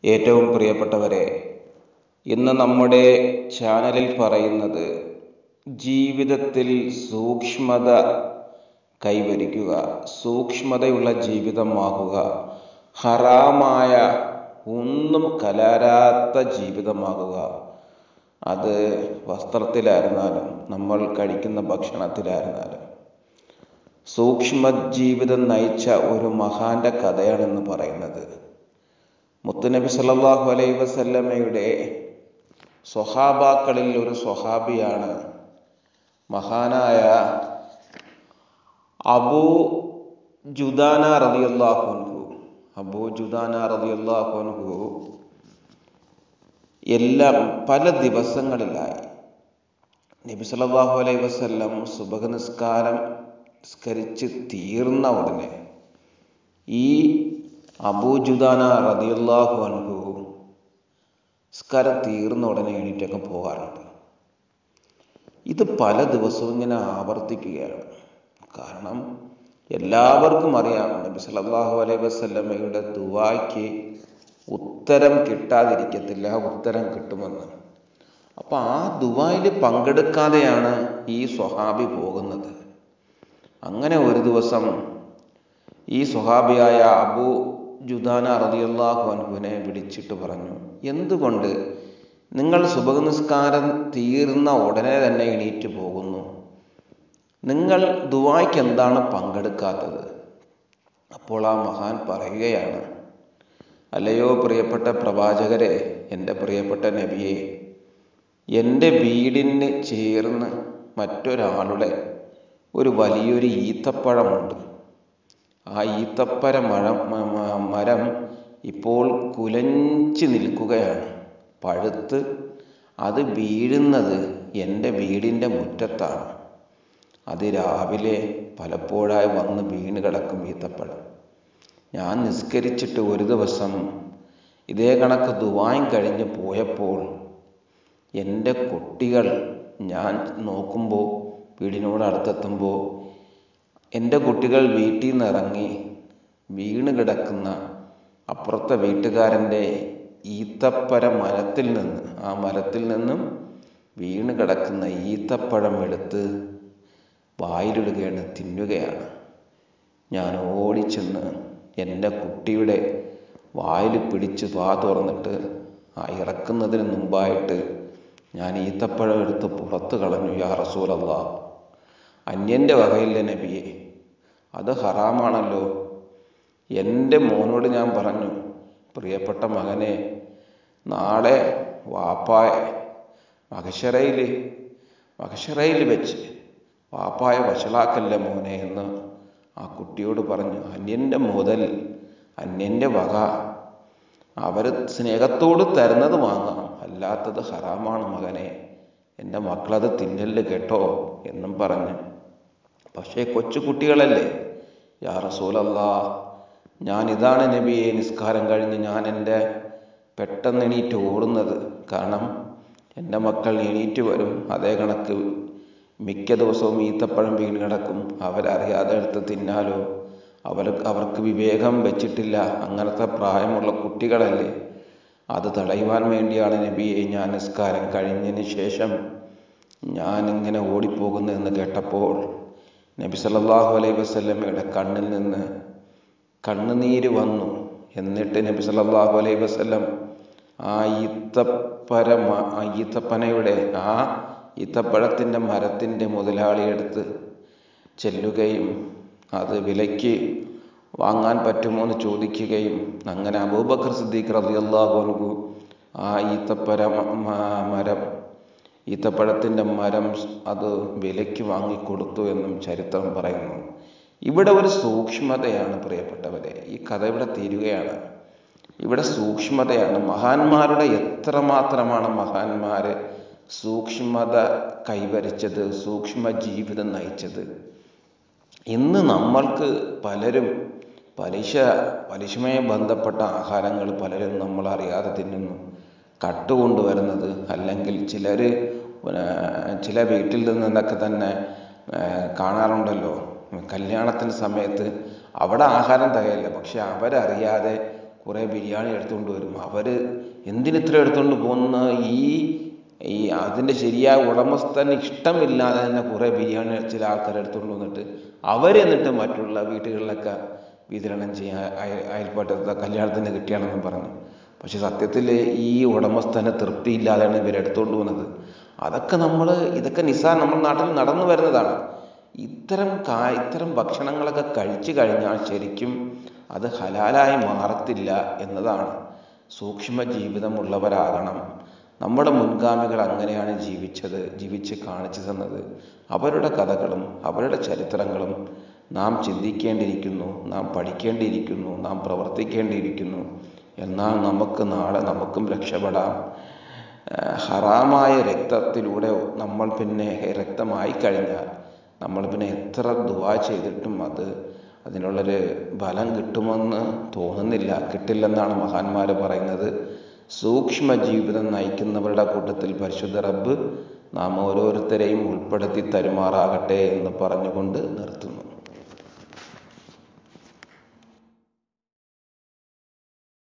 ഏറ്റവും പ്രിയപ്പെട്ടവരെ ഇന്ന് നമ്മുടെ ചാനലിൽ പറയുന്നത് ജീവിതത്തിൽ സൂക്ഷ്മത കൈവരിക്കുക സൂക്ഷ്മതയുള്ള ജീവിതമാകുക ഹറാമായ ഒന്നും കലരാത്ത ജീവിതമാകുക അത് വസ്ത്രത്തിലായിരുന്നാലും നമ്മൾ കഴിക്കുന്ന ഭക്ഷണത്തിലായിരുന്നാലും സൂക്ഷ്മ ജീവിതം നയിച്ച ഒരു മഹാന്റെ കഥയാണെന്ന് പറയുന്നത് മുത്തുനബി സല്ലല്ലാഹു അലൈഹി വസല്ലമയുടെ സ്വഹാബാക്കളിൽ ഒരു സ്വഹാബിയാണ് മഹാനായ അബൂ ജുദാന റളിയല്ലാഹു അൻഹു അബൂ ജുദാന റളിയല്ലാഹു അൻഹു എല്ലാം പല ദിവസങ്ങളിലായി നബി സല്ലല്ലാഹു അലൈഹി വസല്ലം സുബഹ നിസ്കാരം നിസ്കരിച്ച് തീർന്ന ഉടനെ ഈ അബൂജുദാന റതിയല്ലാഹു അൻഹു നിസ്കാരം തീർന്ന ഉടനെ എണീറ്റൊക്കെ പോകാറുണ്ട് ഇത് പല ദിവസവും ഇങ്ങനെ ആവർത്തിക്കുകയാണ് കാരണം എല്ലാവർക്കും അറിയാം നബി സല്ലല്ലാഹു അലൈഹി വസല്ലമയുടെ ദുവായ്ക്ക് ഉത്തരം കിട്ടാതിരിക്കത്തില്ല ഉത്തരം കിട്ടുമെന്ന് അപ്പൊ ആ ദുബായിൽ പങ്കെടുക്കാതെയാണ് ഈ സ്വഹാബി പോകുന്നത് അങ്ങനെ ഒരു ദിവസം ഈ സ്വഹാബിയായ അബു ജുദാന റളിയല്ലാഹു അൻഹുവിനെ വിളിച്ചിട്ട് പറഞ്ഞു എന്തുകൊണ്ട് നിങ്ങൾ സുബഹ നിസ്കാരം തീർന്ന ഉടനെ തന്നെ എണീറ്റ് പോകുന്നു നിങ്ങൾ ദുവായ്ക്ക് എന്താണ് പങ്കെടുക്കാത്തത് അപ്പോൾ ആ മഹാൻ പറയുകയാണ് അല്ലയോ പ്രിയപ്പെട്ട പ്രവാചകരെ എൻ്റെ പ്രിയപ്പെട്ട നബിയെ എൻ്റെ വീടിന് ചേർന്ന് മറ്റൊരാളുടെ ഒരു വലിയൊരു ഈത്തപ്പഴമുണ്ട് ആ ഈത്തപ്പഴ മഴ മരം ഇപ്പോൾ കുലഞ്ചു നിൽക്കുകയാണ് പഴുത്ത് അത് വീഴുന്നത് എൻ്റെ വീടിൻ്റെ മുറ്റത്താണ് അത് രാവിലെ പലപ്പോഴായി വന്ന് വീണ് കിടക്കും ഈത്തപ്പഴം ഞാൻ നിസ്കരിച്ചിട്ട് ഒരു ദിവസം ഇതേ കണക്ക് ദുവായും കഴിഞ്ഞ് പോയപ്പോൾ എൻ്റെ കുട്ടികൾ ഞാൻ നോക്കുമ്പോൾ വീടിനോട് അടുത്തെത്തുമ്പോൾ എൻ്റെ കുട്ടികൾ വീട്ടിൽ നിന്ന് ഇറങ്ങി വീണ് കിടക്കുന്ന അപ്പുറത്തെ വീട്ടുകാരൻ്റെ ഈത്തപ്പഴ മരത്തിൽ നിന്ന് ആ മരത്തിൽ നിന്നും വീണ് കിടക്കുന്ന ഈത്തപ്പഴം എടുത്ത് വായിലിടുകയാണ് തിന്നുകയാണ് ഞാൻ ഓടിച്ചെന്ന് എൻ്റെ കുട്ടിയുടെ വായിൽ പിടിച്ച് വാ തുറന്നിട്ട് ആ ഇറക്കുന്നതിന് മുമ്പായിട്ട് ഞാൻ ഈത്തപ്പഴം എടുത്ത് പുറത്ത് കളഞ്ഞു യാ റസൂലല്ല അന്യൻ്റെ വകയില്ല നബിയെ അത് ഹറാമാണല്ലോ എൻ്റെ മോനോട് ഞാൻ പറഞ്ഞു പ്രിയപ്പെട്ട മകനെ നാളെ വാപ്പായ മകശറയിൽ മകശറയിൽ വെച്ച് വാപ്പായ വഷളാക്കല്ല മോനെ എന്ന് ആ കുട്ടിയോട് പറഞ്ഞു അന്യൻ്റെ മുതൽ അന്യൻ്റെ വക അവർ സ്നേഹത്തോട് തരുന്നത് വാങ്ങാം അല്ലാത്തത് ഹറാമാണ് മകനെ എൻ്റെ മക്കളത് തിന്നല് കേട്ടോ എന്നും പറഞ്ഞ് പക്ഷേ കൊച്ചു കുട്ടികളല്ലേ യാ റസൂലല്ലാ ഞാൻ ഇതാണ് നബിയെ നിസ്കാരം കഴിഞ്ഞ് ഞാൻ എൻ്റെ പെട്ടെന്ന് എണീറ്റ് ഓടുന്നത് കാരണം എൻ്റെ മക്കൾ എണീറ്റ് വരും അതേ കണക്ക് മിക്ക ദിവസവും ഈത്തപ്പഴം വീണ് കിടക്കും അവരറിയാതെ എടുത്ത് തിന്നാലോ അവർ അവർക്ക് വിവേകം വെച്ചിട്ടില്ല അങ്ങനത്തെ പ്രായമുള്ള കുട്ടികളല്ലേ അത് തടയുവാൻ വേണ്ടിയാണ് നബിയെ ഞാൻ നിസ്കാരം കഴിഞ്ഞതിന് ശേഷം ഞാൻ ഇങ്ങനെ ഓടിപ്പോകുന്നതെന്ന് കേട്ടപ്പോൾ നബി സല്ലല്ലാഹു അലൈഹി വസല്ലമയുടെ കണ്ണിൽ നിന്ന് കണ്ണുനീര് വന്നു എന്നിട്ട് നബി സല്ലല്ലാഹു അലൈഹി വസല്ലം ആ ഈത്തപ്പര ആ ഈത്തപ്പനയുടെ ആ ഈത്തപ്പഴത്തിൻ്റെ മരത്തിൻ്റെ മുതലാളിയെടുത്ത് ചെല്ലുകയും അത് വിലയ്ക്ക് വാങ്ങാൻ പറ്റുമോ എന്ന് ചോദിക്കുകയും അങ്ങനെ അബൂബക്കർ സിദ്ദീഖ് റളിയല്ലാഹു അൻഹു ആ ഈത്തപ്പര മരം ഈത്തപ്പഴത്തിൻ്റെ മരം അത് വിലയ്ക്ക് വാങ്ങിക്കൊടുത്തു എന്നും ചരിത്രം പറയുന്നു ഇവിടെ ഒരു സൂക്ഷ്മതയാണ് പ്രിയപ്പെട്ടവരെ ഈ കഥ ഇവിടെ തീരുകയാണ് ഇവിടെ സൂക്ഷ്മതയാണ് മഹാന്മാരുടെ എത്രമാത്രമാണ് മഹാന്മാര് സൂക്ഷ്മത കൈവരിച്ചത് സൂക്ഷ്മ ജീവിതം നയിച്ചത് ഇന്ന് നമ്മൾക്ക് പലരും പലിശ പലിശയുമായി ബന്ധപ്പെട്ട ആഹാരങ്ങൾ പലരും നമ്മൾ അറിയാതെ തിന്നുന്നു കട്ടുകൊണ്ടുവരുന്നത് അല്ലെങ്കിൽ ചിലർ ചില വീട്ടിൽ നിന്നൊക്കെ തന്നെ കാണാറുണ്ടല്ലോ കല്യാണത്തിന് സമയത്ത് അവിടെ ആഹാരം തികയില്ല പക്ഷെ അവരറിയാതെ കുറേ ബിരിയാണി എടുത്തുകൊണ്ട് വരും അവർ എന്തിനിത്ര എടുത്തുകൊണ്ട് പോകുന്ന ഈ ഈ അതിൻ്റെ ശരിയായ ഉടമസ്ഥന് ഇഷ്ടമില്ലാതെ തന്നെ കുറേ ബിരിയാണി ചില ആൾക്കാർ എടുത്തുകൊണ്ട് വന്നിട്ട് അവർ എന്നിട്ട് മറ്റുള്ള വീടുകളിലൊക്കെ വിതരണം ചെയ്യാൻ അയൽ അയൽപ്പറ്റത്തെ കല്യാണത്തിന് കിട്ടിയാണെന്നും പറഞ്ഞു പക്ഷെ സത്യത്തിൽ ഈ ഉടമസ്ഥന് തൃപ്തിയില്ലാതെയാണ് ഇവരെടുത്തുകൊണ്ട് പോകുന്നത് അതൊക്കെ നമ്മൾ ഇതൊക്കെ നിസാർ നമ്മുടെ നാട്ടിൽ നടന്നു വരുന്നതാണ് ഇത്തരം കാ ഇത്തരം ഭക്ഷണങ്ങളൊക്കെ കഴിച്ചു കഴിഞ്ഞാൽ ശരിക്കും അത് ഹലാലായി മാറത്തില്ല എന്നതാണ് സൂക്ഷ്മ ജീവിതമുള്ളവരാകണം നമ്മുടെ മുൻഗാമികൾ അങ്ങനെയാണ് ജീവിച്ചത് ജീവിച്ച് കാണിച്ചു തന്നത് അവരുടെ കഥകളും അവരുടെ ചരിത്രങ്ങളും നാം ചിന്തിക്കേണ്ടിയിരിക്കുന്നു നാം പഠിക്കേണ്ടിയിരിക്കുന്നു നാം പ്രവർത്തിക്കേണ്ടിയിരിക്കുന്നു എന്നാൽ നമുക്ക് നാളെ നമുക്കും രക്ഷപ്പെടാം ഹറാമായ രക്തത്തിലൂടെ നമ്മൾ പിന്നെ രക്തമായി കഴിഞ്ഞാൽ നമ്മൾ പിന്നെ എത്ര ദുവാ ചെയ്തിട്ടും അത് അതിനുള്ളൊരു ഫലം കിട്ടുമെന്ന് തോന്നുന്നില്ല കിട്ടില്ലെന്നാണ് മഹാന്മാർ പറയുന്നത് സൂക്ഷ്മ ജീവിതം നയിക്കുന്നവരുടെ കൂട്ടത്തിൽ പരിശുദ്ധ റബ്ബ് നാം ഓരോരുത്തരെയും ഉൾപ്പെടുത്തി തരുമാറാകട്ടെ എന്ന് പറഞ്ഞുകൊണ്ട് നിർത്തുന്നു